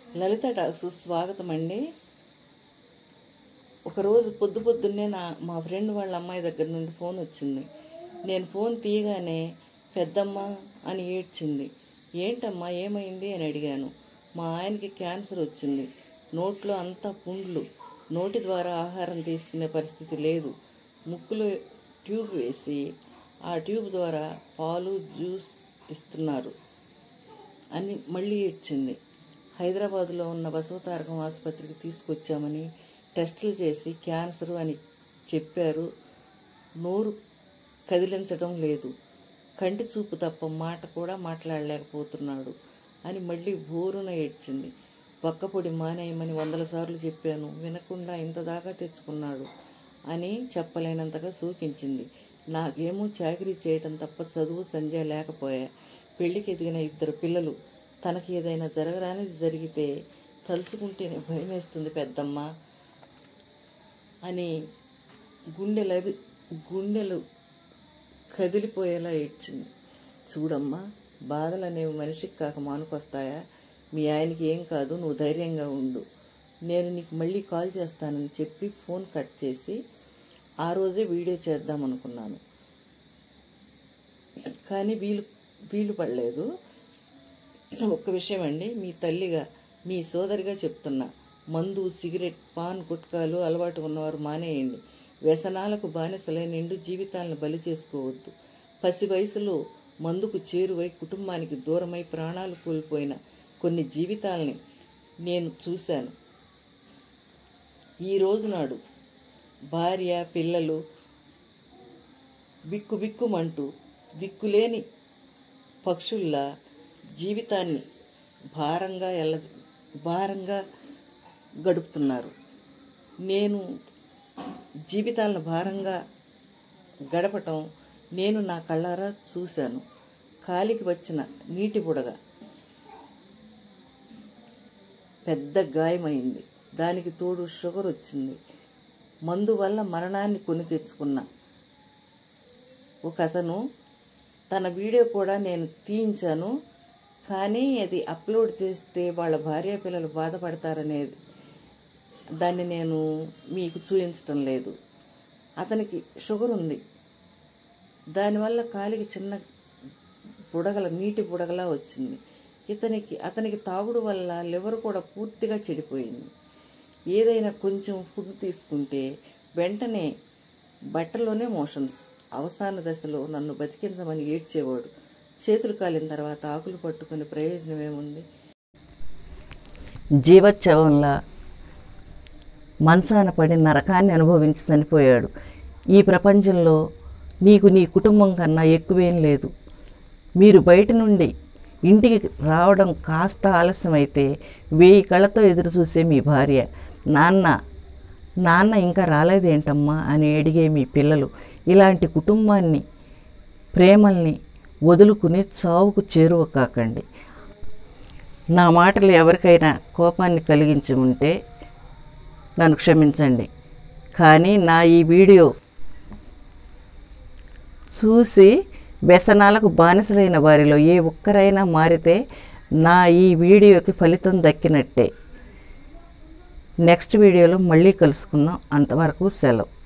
లలిత talks స్వాగతం అండి ఒకరోజు పొద్దు పొద్దున్నే నా మా ఫ్రెండ్ వాళ్ళ అమ్మాయి దగ్గర నుండి ఫోన్ వచ్చింది నేను ఫోన్ తీయగానే పెద్దమ్మ అని ఏడ్చింది ఏంటమ్మా ఏమైంది అని అడిగాను మా ఆయనకి క్యాన్సర్ వచ్చింది నోట్లో అంతా పుండ్లు నోటి ద్వారా ఆహారం తీసుకునే పరిస్థితి లేదు ముక్కులో ట్యూబ్ వేసి ఆ ట్యూబ్ ద్వారా పాలు జ్యూస్ ఇస్తున్నారు అని మళ్ళీ ఇచ్చింది హైదరాబాద్లో ఉన్న బసవతారకం ఆసుపత్రికి తీసుకొచ్చామని టెస్టులు చేసి క్యాన్సర్ అని చెప్పారు నోరు కదిలించడం లేదు కంటి చూపు తప్ప మాట కూడా మాట్లాడలేకపోతున్నాడు అని మళ్ళీ బోరున ఏడ్చింది పక్కపొడి మానేయమని వందల సార్లు చెప్పాను వినకుండా ఇంత దాకా తెచ్చుకున్నాడు అని చెప్పలేనంతగా సూచించింది నాకేమో చాకరీ చేయటం తప్ప చదువు సంధ్య లేకపోయా పెళ్లికి ఎదిగిన ఇద్దరు పిల్లలు తనకి ఏదైనా జరగరానిది జరిగితే తలుచుకుంటేనే భయమేస్తుంది పెద్దమ్మ అని గుండెలవి గుండెలు కదిలిపోయేలా ఏడ్చింది చూడమ్మా బాధలు అనేవి మనిషికి కాక మానుకొస్తాయా మీ ఆయనకి ఏం కాదు నువ్వు ధైర్యంగా ఉండు నేను నీకు మళ్ళీ కాల్ చేస్తానని చెప్పి ఫోన్ కట్ చేసి ఆ రోజే వీడియో చేద్దాం అనుకున్నాను కానీ వీలు వీలు పడలేదు ఒక్క విషయం అండి మీ తల్లిగా మీ సోదరిగా చెప్తున్నా మందు సిగరెట్ పాన్ గుట్కాలు అలవాటు ఉన్నవారు మానేయండి వ్యసనాలకు బానిసలై నిండు జీవితాలను బలి చేసుకోవద్దు పసి వయసులో మందుకు చేరువై కుటుంబానికి దూరమై ప్రాణాలు కోల్పోయిన కొన్ని జీవితాలని నేను చూశాను ఈ రోజు నాడు భార్య పిల్లలు బిక్కు బిక్కుమంటూ దిక్కులేని పక్షుల్లా జీవితాన్ని భారంగా ఎల్ల భారంగా గడుపుతున్నారు నేను జీవితాలను భారంగా గడపటం నేను నా కళ్ళారా చూశాను కాలికి వచ్చిన నీటి బుడగ పెద్ద గాయమైంది దానికి తోడు షుగర్ వచ్చింది మందు వల్ల మరణాన్ని కొని తెచ్చుకున్న ఒక అతను తన వీడియో కూడా నేను తీయించాను కానీ అది అప్లోడ్ చేస్తే వాళ్ళ భార్య పిల్లలు బాధపడతారనేది దాన్ని నేను మీకు చూపించటం లేదు అతనికి షుగర్ ఉంది దానివల్ల కాలికి చిన్న బుడగల నీటి బుడగలా వచ్చింది ఇతనికి అతనికి తాగుడు వల్ల లివర్ కూడా పూర్తిగా చెడిపోయింది ఏదైనా కొంచెం ఫుడ్ తీసుకుంటే వెంటనే బట్టలోనే మోషన్స్ అవసాన దశలో నన్ను బతికించమని ఏడ్చేవాడు చేతులు కాలిన తర్వాత ఆకులు పట్టుకునే ప్రయోజనం ఏముంది జీవోత్సవంలా మంచాన పడి నరకాన్ని అనుభవించి చనిపోయాడు ఈ ప్రపంచంలో నీకు నీ కుటుంబం కన్నా ఎక్కువేం లేదు మీరు బయట నుండి ఇంటికి రావడం కాస్త ఆలస్యమైతే వేయి కళ్ళతో ఎదురు చూసే మీ భార్య నాన్న నాన్న ఇంకా రాలేదేంటమ్మా అని అడిగే మీ పిల్లలు ఇలాంటి కుటుంబాన్ని ప్రేమల్ని వదులుకుని చావుకు చేరువ కాకండి నా మాటలు ఎవరికైనా కోపాన్ని కలిగించి ఉంటే నన్ను క్షమించండి కానీ నా ఈ వీడియో చూసి వ్యసనాలకు బానిసలైన వారిలో ఏ ఒక్కరైనా మారితే నా ఈ వీడియోకి ఫలితం దక్కినట్టే నెక్స్ట్ వీడియోలో మళ్ళీ కలుసుకుందాం అంతవరకు సెలవు